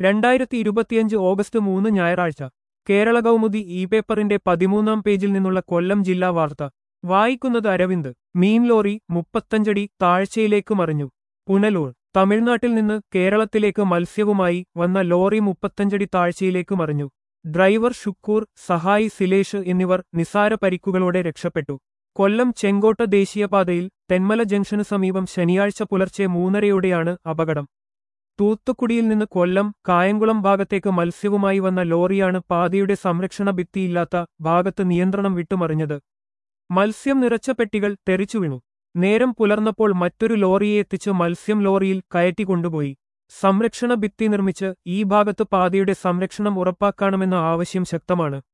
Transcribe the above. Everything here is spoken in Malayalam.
രണ്ടായിരത്തി ഇരുപത്തിയഞ്ച് ഓഗസ്റ്റ് മൂന്ന് ഞായറാഴ്ച കേരള കൗമുദി ഇ പേപ്പറിന്റെ പതിമൂന്നാം പേജിൽ നിന്നുള്ള കൊല്ലം ജില്ലാ വാർത്ത വായിക്കുന്നത് അരവിന്ദ് മീൻ ലോറി മുപ്പത്തഞ്ചടി താഴ്ചയിലേക്ക് മറിഞ്ഞു പുനലൂർ തമിഴ്നാട്ടിൽ നിന്ന് കേരളത്തിലേക്ക് മത്സ്യവുമായി വന്ന ലോറി മുപ്പത്തഞ്ചടി താഴ്ചയിലേക്ക് മറിഞ്ഞു ഡ്രൈവർ ഷുക്കൂർ സഹായി സിലേഷ് എന്നിവർ നിസാര പരിക്കുകളോടെ രക്ഷപ്പെട്ടു കൊല്ലം ചെങ്കോട്ട ദേശീയപാതയിൽ തെന്മല ജംഗ്ഷനു സമീപം ശനിയാഴ്ച പുലർച്ചെ മൂന്നരയോടെയാണ് അപകടം തൂത്തുക്കുടിയിൽ നിന്ന് കൊല്ലം കായംകുളം ഭാഗത്തേക്ക് മത്സ്യവുമായി വന്ന ലോറിയാണ് പാതയുടെ സംരക്ഷണ ഭിത്തിയില്ലാത്ത ഭാഗത്ത് നിയന്ത്രണം വിട്ടുമറിഞ്ഞത് മത്സ്യം നിറച്ച പെട്ടികൾ തെറിച്ചു വീണു നേരം പുലർന്നപ്പോൾ മറ്റൊരു ലോറിയെ എത്തിച്ച് മത്സ്യം ലോറിയിൽ കയറ്റി കൊണ്ടുപോയി സംരക്ഷണ ഭിത്തി നിർമ്മിച്ച് ഈ ഭാഗത്ത് പാതയുടെ സംരക്ഷണം ഉറപ്പാക്കണമെന്ന ആവശ്യം ശക്തമാണ്